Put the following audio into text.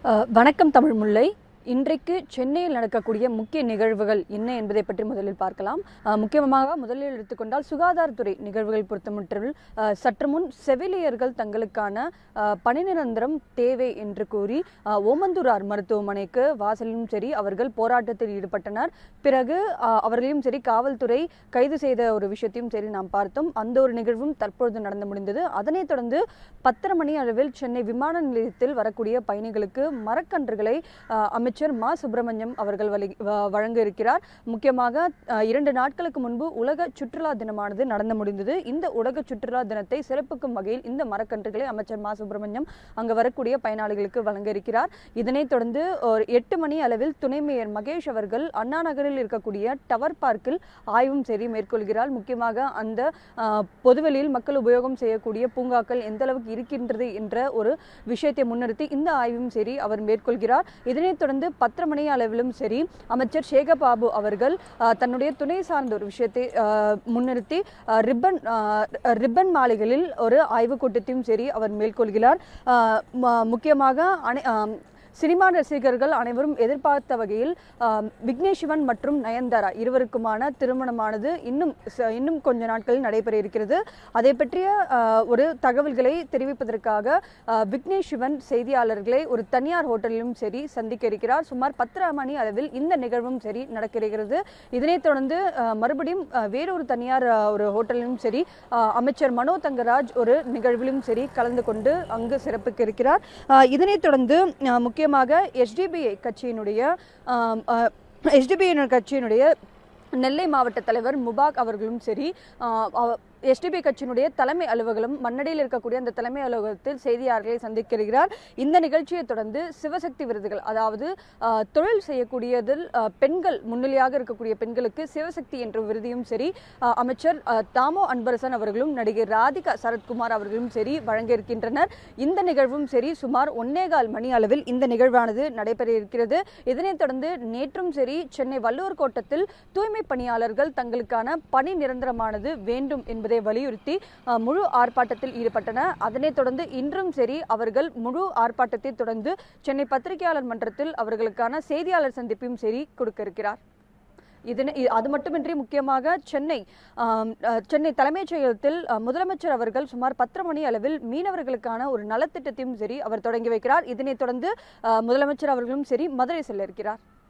அஹ், வணக்கம் தமிழ் முல்லை இன்றைக்கு சென்னையில் நடக்கக்கூடிய முக்கிய நிகழ்வுகள் என்ன என்பதை பற்றி முதலில் பார்க்கலாம் அஹ், முக்கியமாக முதலில் எடுத்துக்கொண்டால் சுகாதாரத்துறை நிகழ்வுகள் பொறுத்தமட்டில் அஹ், சற்று முன் செவிலியர்கள் தங்களுக்கான அஹ், பணி நிரந்தரம் தேவை என்று கூறி அஹ், ஓமந்தூரார் மருத்துவமனைக்கு வாசலிலும் சரி அவர்கள் போராட்டத்தில் ஈடுபட்டனர் பிறகு அஹ், அவர்களையும் சரி காவல்துறை கைது செய்த ஒரு விஷயத்தையும் சரி நாம் பார்த்தோம் அந்த ஒரு நிகழ்வும் தற்பொழுது நடந்து முடிந்தது அதனைத் தொடர்ந்து பத்தரை மணி அளவில் சென்னை விமான நிலையத்தில் வரக்கூடிய பயணிகளுக்கு மரக்கன்றுகளை அஹ், அமைச்சர் மா சுப்பிரமணியம் அவர்கள் வழி- வ- வழங்க இருக்கிறார் முக்கியமாக அஹ், இரண்டு நாட்களுக்கு முன்பு உலக சுற்றுலா தினமானது நடந்து முடிந்தது இந்த உலக சுற்றுலா தினத்தை சிறப்பிக்கும் வகையில் இந்த மரக்கன்றுகளை அமைச்சர் மா சுப்பிரமணியம் அங்கு வரக்கூடிய பயனாளிகளுக்கு வழங்க இருக்கிறார் இதனைத் தொடர்ந்து ஒரு எட்டு மணி அளவில் துணை மேயர் மகேஷ் அவர்கள் அண்ணா நகரில் இருக்கக்கூடிய டவர் பார்க்கில் ஆய்வும் சரி மேற்கொள்கிறார் முக்கியமாக அந்த அஹ், பொதுவெளியில் மக்கள் உபயோகம் செய்யக்கூடிய பூங்காக்கள் எந்த அளவுக்கு இருக்கின்றது என்ற ஒரு விஷயத்தை முன்னிறுத்தி இந்த ஆய்வும் சரி அவர் மேற்கொள்கிறார் இதனைத் தொடர்ந்து பத்தரை மணி அளவிலும் சரி அமைச்சர் சேகபாபு அவர்கள் அஹ், தன்னுடைய துணை சார்ந்த ஒரு விஷயத்தை அஹ், முன்னிறுத்தி அஹ், ரிப்பன் அஹ், ரிப்பன் மாளிகையில் ஒரு ஆய்வுக் கூட்டத்தையும் சரி அவர் மேற்கொள்கிறார் அஹ், ம- முக்கியமாக அனை அஹ், சினிமா ரசிகர்கள் அனைவரும் எதிர்பார்த்த வகையில் ஆம், விக்னேஷ் சிவன் மற்றும் நயன்தாரா இருவருக்குமான திருமணமானது இன்னும் ச- இன்னும் கொஞ்ச நாட்களில் நடைபெற இருக்கிறது அதை பற்றிய ஆ, ஒரு தகவல்களை தெரிவிப்பதற்காக ஆ, விக்னேஷ் சிவன் செய்தியாளர்களை ஒரு தனியார் ஹோட்டலிலும் சரி சந்திக்க இருக்கிறார் சுமார் பத்தரை மணி அளவில் இந்த நிகழ்வும் சரி நடக்க இருக்கிறது இதனைத் தொடர்ந்து ஆ, மறுபடியும் ஆ, வேறொரு தனியார் ஆ, ஒரு ஹோட்டலிலும் சரி ஆ, அமைச்சர் மனோ தங்கராஜ் ஒரு நிகழ்விலும் சரி கலந்து கொண்டு அங்கு சிறப்பிக்க இருக்கிறார் ஆ, இதனைத் தொடர்ந்து ஆ, முக்கியமாக எஸ்டிபிஐ கட்சியினுடைய எஸ்டிபிஐ கட்சியினுடைய நெல்லை மாவட்ட தலைவர் முபாக் அவர்களும் சரி எஸ்டிபி கட்சியினுடைய தலைமை அலுவலகம் மண்ணடியில் இருக்கக்கூடிய அந்த தலைமை அலுவலகத்தில் செய்தியாளர்களை சந்திக்க இருக்கிறார் இந்த நிகழ்ச்சியை தொடர்ந்து சிவசக்தி விருதுகள் அதாவது ஆ, தொழில் செய்யக்கூடியதில் ஆ, பெண்கள் முன்னிலையாக இருக்கக்கூடிய பெண்களுக்கு சிவசக்தி என்ற விருதையும் சரி ஆ, அமைச்சர் ஆ, தாமோ அன்பரசன் அவர்களும் நடிகை ராதிகா சரத்குமார் அவர்களும் சரி வழங்க இருக்கின்றனர் இந்த நிகழ்வும் சரி சுமார் ஒன்னேகால் மணி அளவில் இந்த நிகழ்வானது நடைபெற இருக்கிறது இதனைத் தொடர்ந்து நேற்றும் சரி சென்னை வள்ளுவர் கோட்டத்தில் தூய்மை பணியாளர்கள் தங்களுக்கான பணி நிரந்தரமானது வேண்டும் என்பதை வலியுறுத்தி அஹ், முழு ஆர்ப்பாட்டத்தில் ஈடுபட்டனர் அதனைத் தொடர்ந்து இன்றும் சரி அவர்கள் முழு ஆர்ப்பாட்டத்தை தொடர்ந்து சென்னை பத்திரிகையாளர் மன்றத்தில் அவர்களுக்கான செய்தியாளர் சந்திப்பையும் சரி கொடுக்க இருக்கிறார் இதனை இ- அது மட்டுமின்றி முக்கியமாக சென்னை ஆம், அஹ், சென்னை தலைமைச் செயலகத்தில் அஹ், முதலமைச்சர் அவர்கள் சுமார் பத்தரை மணி அளவில் மீனவர்களுக்கான ஒரு நலத்திட்டத்தையும் சரி அவர் தொடங்கி வைக்கிறார் இதனைத் தொடர்ந்து அஹ், முதலமைச்சர் அவர்களும் சரி மதுரை செல்ல இருக்கிறார்